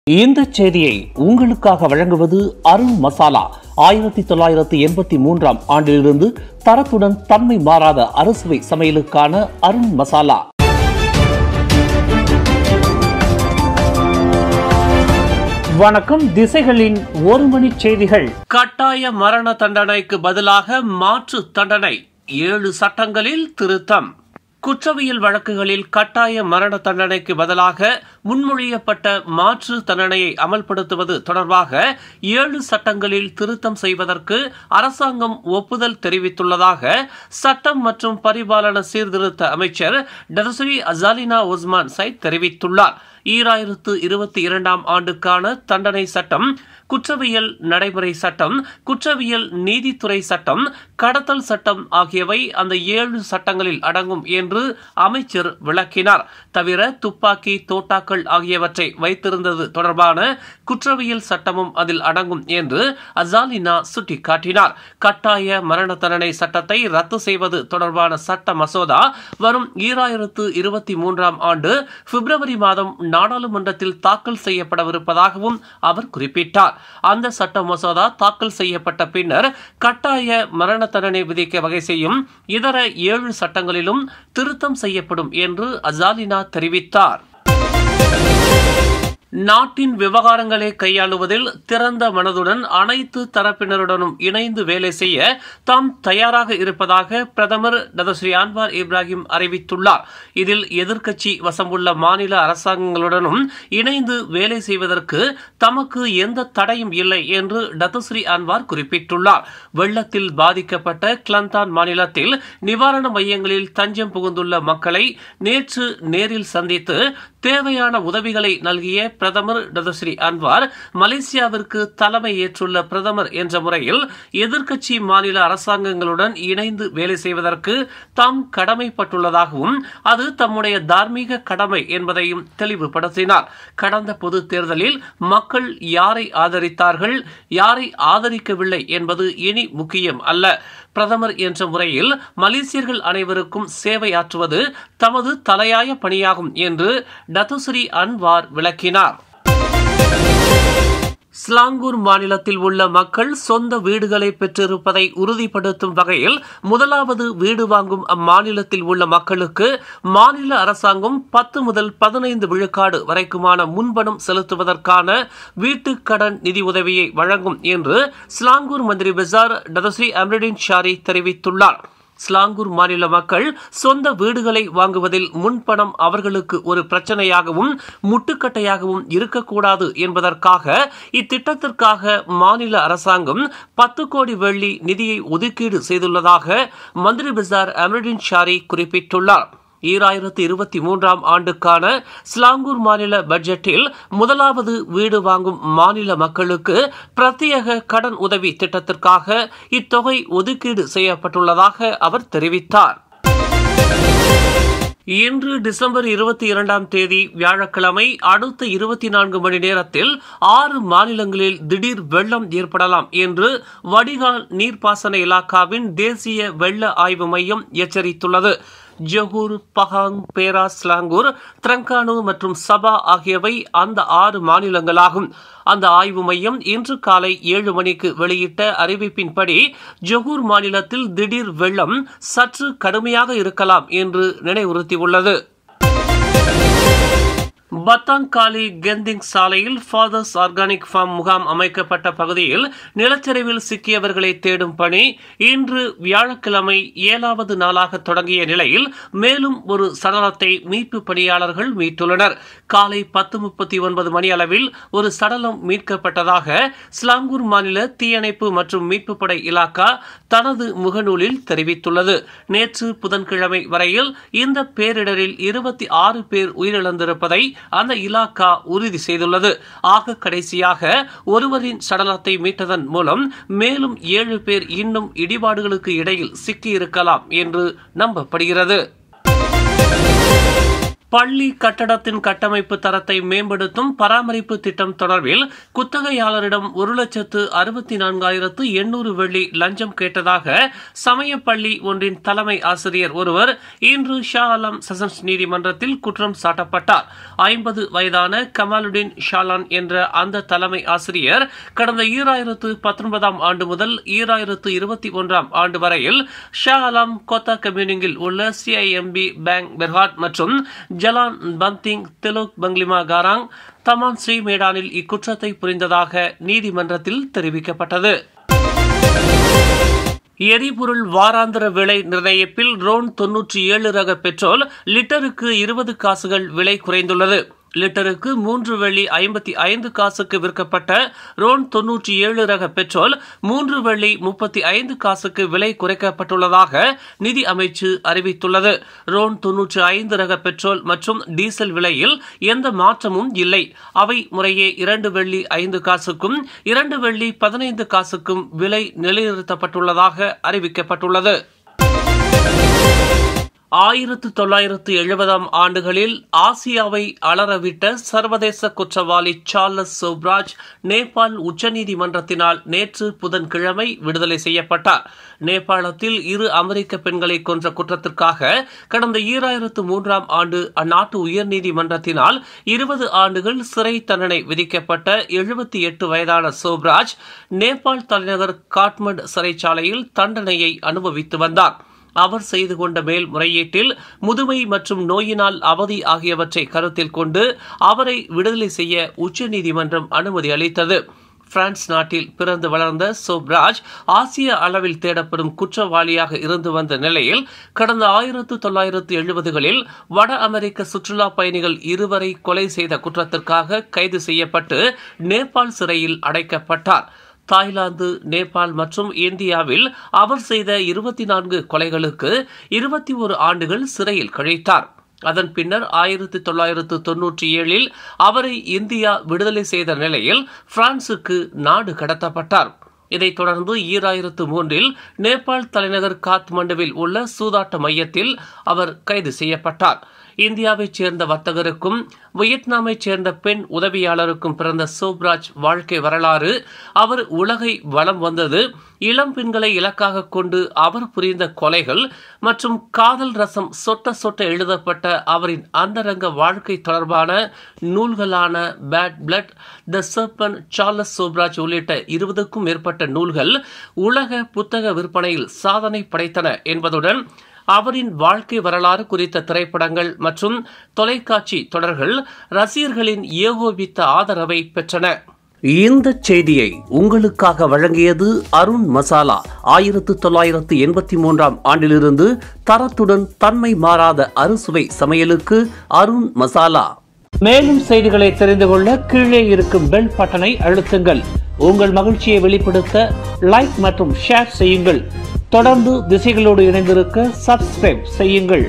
இந்த செய்தியை உங்களுக்காக வழங்குவது அருண் மசாலா ஆயிரத்தி தொள்ளாயிரத்தி எண்பத்தி மூன்றாம் ஆண்டிலிருந்து தரத்துடன் தன்மை மாறாத அறுசுவை சமையலுக்கான அருண் மசாலா வணக்கம் திசைகளின் ஒரு மணி செய்திகள் கட்டாய மரண தண்டனைக்கு பதிலாக மாற்று தண்டனை ஏழு சட்டங்களில் திருத்தம் குற்றவியல் வழக்குகளில் கட்டாய மரண தண்டனைக்கு பதிலாக முன்மொழியப்பட்ட மாற்று தண்டனையை அமல்படுத்துவது தொடர்பாக ஏழு சட்டங்களில் திருத்தம் செய்வதற்கு அரசாங்கம் ஒப்புதல் தெரிவித்துள்ளதாக சட்டம் மற்றும் பரிபாலன சீர்திருத்த அமைச்சர் டரஸ்ரீ அசாலினா உஸ்மான் சைத் தெரிவித்துள்ளார் ஈராயிரத்து இருபத்தி இரண்டாம் ஆண்டுக்கான தண்டனை சட்டம் குற்றவியல் நடைமுறை சட்டம் குற்றவியல் நீதித்துறை சட்டம் கடத்தல் சட்டம் ஆகியவை அந்த ஏழு சட்டங்களில் அடங்கும் என்று அமைச்சர் விளக்கினார் தவிர துப்பாக்கி தோட்டாக்கள் ஆகியவற்றை வைத்திருந்தது தொடர்பான குற்றவியல் சட்டமும் அதில் அடங்கும் என்று அசாலினா சுட்டிக்காட்டினார் கட்டாய மரண தண்டனை சட்டத்தை ரத்து செய்வது தொடர்பான சட்ட மசோதா வரும் ஈராயிரத்து இருபத்தி மூன்றாம் ஆண்டு பிப்ரவரி மாதம் நாடாளுமன்றத்தில் தாக்கல் செய்யப்படவிருப்பதாகவும் அவர் குறிப்பிட்டார் அந்த சட்ட மசோதா தாக்கல் செய்யப்பட்ட பின்னர் கட்டாய மரண தண்டனை விதிக்க வகை செய்யும் இதர ஏழு சட்டங்களிலும் திருத்தம் செய்யப்படும் என்று அசாலினா தெரிவித்தார் நாட்டின் விவகாரங்களை கையாளுவதில் திறந்த மனதுடன் அனைத்து தரப்பினருடனும் இணைந்து வேலை செய்ய தாம் தயாராக இருப்பதாக பிரதமர் டதஸ்ரீ அன்வார் இப்ராஹிம் அறிவித்துள்ளார் இதில் எதிர்க்கட்சி வசமுள்ள மாநில அரசாங்கங்களுடனும் இணைந்து வேலை செய்வதற்கு தமக்கு எந்த தடையும் இல்லை என்று டதஸ்ரீ அன்வார் குறிப்பிட்டுள்ளார் வெள்ளத்தில் பாதிக்கப்பட்ட கிளந்தான் மாநிலத்தில் நிவாரண மையங்களில் தஞ்சம் புகுந்துள்ள மக்களை நேற்று நேரில் சந்தித்து தேவையான உதவிகளை நல்கிய பிரதமர் டதஸ்ரீ அன்வார் மலேசியாவிற்கு தலைமை ஏற்றுள்ள பிரதமர் என்ற முறையில் எதிர்க்கட்சி மாநில அரசாங்கங்களுடன் இணைந்து வேலை செய்வதற்கு தாம் கடமைப்பட்டுள்ளதாகவும் அது தம்முடைய தார்மீக கடமை என்பதையும் தெளிவுபடுத்தினார் கடந்த பொது தேர்தலில் மக்கள் யாரை ஆதரித்தார்கள் யாரை ஆதரிக்கவில்லை என்பது இனி முக்கியம் அல்ல பிரதமர் என்ற முறையில் மலேசியர்கள் அனைவருக்கும் சேவையாற்றுவது தமது தலையாய பணியாகும் என்று டத்துஸ்ரீ அன்வார் விளக்கினார் ஸ்லாங்கூர் மாநிலத்தில் உள்ள மக்கள் சொந்த வீடுகளை பெற்றிருப்பதை உறுதிப்படுத்தும் வகையில் முதலாவது வீடு வாங்கும் அம்மாநிலத்தில் உள்ள மக்களுக்கு மாநில அரசாங்கம் பத்து முதல் பதினைந்து விழுக்காடு வரைக்குமான முன்பணம் செலுத்துவதற்கான வீட்டுக் கடன் நிதி உதவியை வழங்கும் என்று ஸ்லாங்கூர் மந்திரி பெசார் டதஸ்ரீ அம்ரிடின் ஷாரி தெரிவித்துள்ளார் ஸ்லாங்கூர் மாநில மக்கள் சொந்த வீடுகளை வாங்குவதில் முன்பணம் அவர்களுக்கு ஒரு பிரச்சனையாகவும் முட்டுக்கட்டையாகவும் இருக்கக்கூடாது என்பதற்காக இத்திட்டத்திற்காக மாநில அரசாங்கம் பத்து கோடி வெள்ளி நிதியை ஒதுக்கீடு செய்துள்ளதாக மந்திரி பிசார் அமரிடின் ஷாரி குறிப்பிட்டுள்ளார் ஈராயிரத்தி இருபத்தி மூன்றாம் ஆண்டுக்கான ஸ்லாங்கூர் மாநில பட்ஜெட்டில் முதலாவது வீடு வாங்கும் மாநில மக்களுக்கு பிரத்யேக கடன் உதவி திட்டத்திற்காக இத்தொகை ஒதுக்கீடு செய்யப்பட்டுள்ளதாக அவர் தெரிவித்தார் இன்று டிசம்பர் இருபத்தி இரண்டாம் தேதி வியாழக்கிழமை அடுத்த இருபத்தி நான்கு மணி நேரத்தில் ஆறு மாநிலங்களில் திடீர் வெள்ளம் ஏற்படலாம் என்று வடிகால் நீர்ப்பாசன இலாக்காவின் தேசிய வெள்ள ஆய்வு மையம் எச்சரித்துள்ளது ஜொஹூர் பஹாங் பேரா ஸ்லாங்கூர் திரங்கானு மற்றும் சபா ஆகியவை அந்த ஆறு மாநிலங்களாகும் அந்த ஆய்வு மையம் இன்று காலை ஏழு மணிக்கு வெளியிட்ட அறிவிப்பின்படி ஜொஹூர் மாநிலத்தில் திடீர் வெள்ளம் சற்று கடுமையாக இருக்கலாம் என்று நினைவுறுத்தியுள்ளது பத்தாங்காலி கெந்திங் சாலையில் ஃபாதர்ஸ் ஆர்கானிக் ஃபார்ம் முகாம் அமைக்கப்பட்ட பகுதியில் நிலச்சரிவில் சிக்கியவர்களை தேடும் பணி இன்று வியாழக்கிழமை ஏழாவது நாளாக தொடங்கிய நிலையில் மேலும் ஒரு சடலத்தை மீட்பு பணியாளர்கள் மீட்டுள்ளனர் காலை பத்து முப்பத்தி ஒன்பது மணி அளவில் ஒரு சடலம் மீட்கப்பட்டதாக ஸ்லாங்கூர் மாநில தீயணைப்பு மற்றும் மீட்பு படை இலாக்கா தனது முகநூலில் தெரிவித்துள்ளது நேற்று புதன்கிழமை வரையில் இந்த பேரிடரில் இருபத்தி ஆறு பேர் உயிரிழந்திருப்பதை அந்த இலாக்கா உறுதி செய்துள்ளது ஆக கடைசியாக ஒருவரின் சடலத்தை மீட்டதன் மூலம் மேலும் ஏழு பேர் இன்னும் இடிபாடுகளுக்கு இடையில் சிக்கியிருக்கலாம் என்று நம்பப்படுகிறது பள்ளி கட்டடத்தின் கட்டமைப்பு தரத்தை மேம்படுத்தும் பராமரிப்பு திட்டம் தொடர்பில் குத்தகையாளரிடம் ஒரு லட்சத்து அறுபத்தி நான்காயிரத்து எண்ணூறு வெள்ளி லஞ்சம் கேட்டதாக சமயப்பள்ளி ஒன்றின் தலைமை ஆசிரியர் ஒருவர் இன்று ஷா ஆலம் செஷன்ஸ் நீதிமன்றத்தில் குற்றம் சாட்டப்பட்டார் ஐம்பது வயதான கமாலுடின் ஷாலான் என்ற அந்த தலைமை ஆசிரியர் கடந்த ஈராயிரத்து பத்தொன்பதாம் ஆண்டு முதல் ஈராயிரத்து இருபத்தி ஒன்றாம் ஆண்டு வரையில் ஷா ஆலம் கோத்தா கம்யூனிங்கில் உள்ள சிஐஎம்பி பேங்க் பெர்ஹாட் மற்றும் Jalan Banting Tilok Panglima Garang Taman Sri மேடானில் இக்குற்றத்தை புரிந்ததாக நீதிமன்றத்தில் தெரிவிக்கப்பட்டது எரிபொருள் வாராந்திர விலை நிர்ணயிப்பில் ரோன் தொன்னூற்றி ஏழு ரக பெட்ரோல் லிட்டருக்கு இருபது காசுகள் விலை குறைந்துள்ளது லிட்டருக்கு மூன்று வெள்ளி ஐம்பத்தி ஐந்து காசுக்கு விற்கப்பட்ட ரோன் தொன்னூற்றி ஏழு ரக பெட்ரோல் மூன்று வெள்ளி முப்பத்தி ஐந்து காசுக்கு விலை குறைக்கப்பட்டுள்ளதாக நிதி அமைச்சு அறிவித்துள்ளது ரோன் தொன்னூற்றி ஐந்து ரக பெட்ரோல் மற்றும் டீசல் விலையில் எந்த மாற்றமும் இல்லை அவை முறையே இரண்டு வெள்ளி ஐந்து காசுக்கும் இரண்டு வெள்ளி பதினைந்து காசுக்கும் விலை நிலைநிறுத்தப்பட்டுள்ளதாக அறிவிக்கப்பட்டுள்ளது ஆயிரத்து தொள்ளாயிரத்து எழுபதாம் ஆண்டுகளில் ஆசியாவை அலறவிட்ட சர்வதேச குற்றவாளி சார்லஸ் சோப்ராஜ் நேபாள் உச்சநீதிமன்றத்தினால் நேற்று புதன்கிழமை விடுதலை செய்யப்பட்டார் நேபாளத்தில் இரு அமெரிக்க பெண்களை கொன்ற குற்றத்திற்காக கடந்த ஈராயிரத்து மூன்றாம் ஆண்டு அந்நாட்டு உயர்நீதிமன்றத்தினால் இருபது ஆண்டுகள் சிறை தண்டனை விதிக்கப்பட்ட எழுபத்தி எட்டு வயதான சோப்ராஜ் நேபாள் தலைநகர் காட்மண்ட் சிறைச்சாலையில் தண்டனையை அனுபவித்து வந்தார் அவர் செய்து கொண்ட மேல்முறையீட்டில் முதுமை மற்றும் நோயினால் அவதி ஆகியவற்றை கருத்தில் கொண்டு அவரை விடுதலை செய்ய உச்சநீதிமன்றம் அனுமதி அளித்தது பிரான்ஸ் நாட்டில் பிறந்து வளர்ந்த சோப்ராஜ் ஆசிய அளவில் தேடப்படும் குற்றவாளியாக இருந்து வந்த நிலையில் கடந்த ஆயிரத்து தொள்ளாயிரத்து எழுபதுகளில் வட அமெரிக்க சுற்றுலா பயணிகள் இருவரை கொலை செய்த குற்றத்திற்காக கைது செய்யப்பட்டு நேபாள் சிறையில் அடைக்கப்பட்டார் தாய்லாந்து நேபாள் மற்றும் இந்தியாவில் அவர் செய்த இருபத்தி நான்கு கொலைகளுக்கு இருபத்தி ஒரு ஆண்டுகள் சிறையில் கழித்தார் அதன் பின்னர் ஆயிரத்தி தொள்ளாயிரத்து தொன்னூற்றி ஏழில் அவரை இந்தியா விடுதலை செய்த நிலையில் பிரான்சுக்கு நாடு கடத்தப்பட்டார் இதைத் தொடர்ந்து ஈராயிரத்து மூன்றில் நேபாள் தலைநகர் காத்மண்டுவில் உள்ள சூதாட்ட மையத்தில் அவர் கைது செய்யப்பட்டார் இந்தியாவைச் சேர்ந்த வர்த்தகருக்கும் வியட்நாமைச் சேர்ந்த பெண் உதவியாளருக்கும் பிறந்த சோப்ராஜ் வாழ்க்கை வரலாறு அவர் உலகை வலம் வந்தது இளம் பெண்களை இலக்காக கொண்டு அவர் புரிந்த கொலைகள் மற்றும் காதல் ரசம் சொட்ட சொட்ட எழுதப்பட்ட அவரின் அந்தரங்க வாழ்க்கை தொடர்பான நூல்களான bad blood the serpent Charles Sobhraj உள்ளிட்ட இருபதுக்கும் மேற்பட்ட நூல்கள் உலக புத்தக விற்பனையில் சாதனை படைத்தன என்பதுடன் அவரின் வாழ்க்கை வரலாறு குறித்த திரைப்படங்கள் மற்றும் தொலைக்காட்சி தொடர்கள் ரசிகர்களின் ஏகோபித்த ஆதரவை பெற்றன இந்த செய்தியை உங்களுக்காக வழங்கியது அருண் மசாலா ஆயிரத்து தொள்ளாயிரத்து எண்பத்தி மூன்றாம் ஆண்டிலிருந்து தரத்துடன் தன்மை மாறாத அறுசுவை சமையலுக்கு அருண் மசாலா மேலும் செய்திகளை தெரிந்து கொள்ள கீழே இருக்கும் பெல் பட்டனை அழுத்துங்கள் உங்கள் மகிழ்ச்சியை வெளிப்படுத்த லைக் மற்றும் ஷேர் செய்யுங்கள் தொடர்ந்து திசைகளோடு இணைந்திருக்க சப்ஸ்கிரைப் செய்யுங்கள்